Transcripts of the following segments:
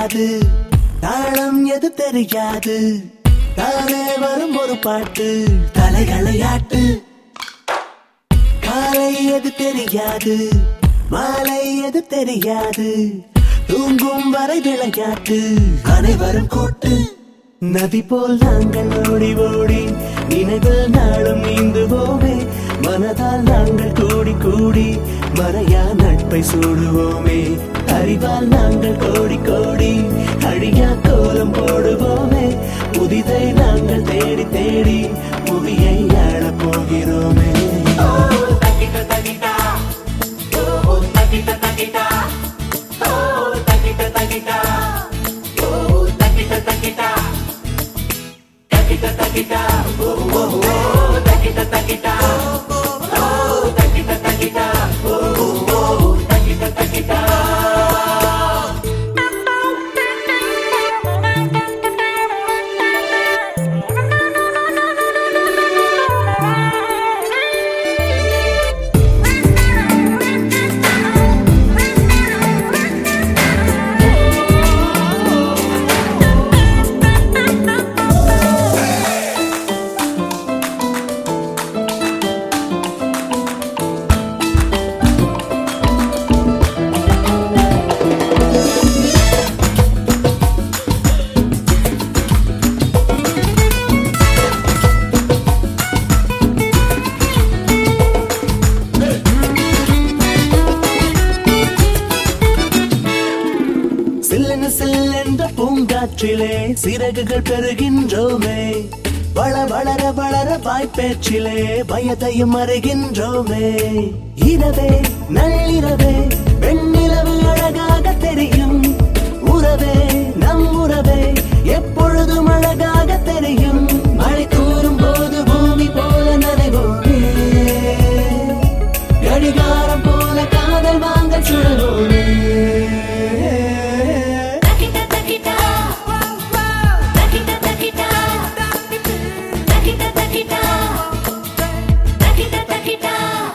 தெரியாது தாளம் எது தெரியாது தானே வரும் ஒரு பாட்டு தலைகளையாட்டு காலை எது தெரியாது மாலை எது தெரியாது தூங்கும் வரை விளையாட்டு அனைவரும் கூட்டு நதி போல் நாங்கள் ஓடி ஓடி நினைவில் நாளும் நீந்துவோமே மனதால் நாங்கள் கூடி கூடி மறையா நட்பை சூடுவோமே அறிவால் நாங்கள் கோடி கோடி அழியா கோலம் போடுவோமே புதிதை நாங்கள் தேடி தேடி புவியை ஆளப் போகிறோமே சில்லென சில்லென்ற பூங்காற்றிலே சிறகுகள் பெறுகின்றோமே வள வளர வளர வாய்ப்பேச்சிலே பயத்தையும் அறிகின்றோமே இரவே நள்ளிரவே வெண்ணிலவு அழகாக தெரியும் உறவே நம் உறவே எப்பொழுதும் அழகாக தெரியும் மழை கூறும் போது பூமி போல நனைவோமே கடிகாரம் போல காதல் வாங்க சுழலோமே Takita takita, takita takita, takita takita, takita takita.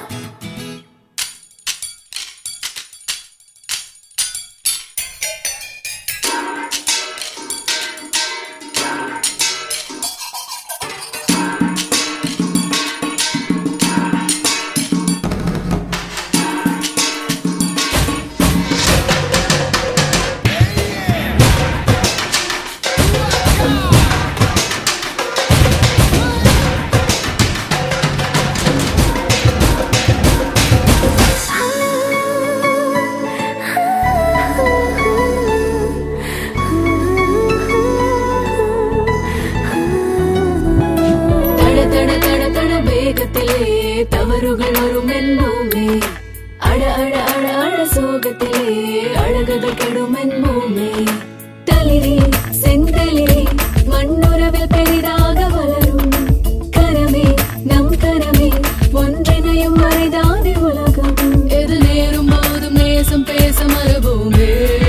தட தட தட தட வேகத்திலே தவறுகள் வரும் என்போமே அட அட அட அட சோகத்திலே அழகுகள் கெடும் என்போமே தளிரே செந்தளிரே மண்ணுறவில் பெரிதாக வளரும் கரமே நம் கரமே ஒன்றினையும் மறைதானே உலகம் எது நேரும் போதும் நேசம் பேச மறுபோமே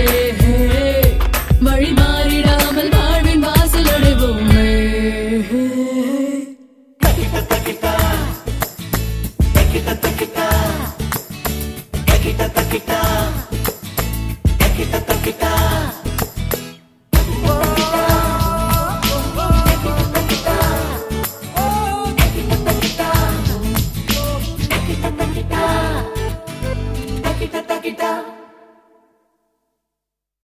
வழி மாறிடாமல் வாழ்வின் வாசல் அடைவோமே Takita, takita,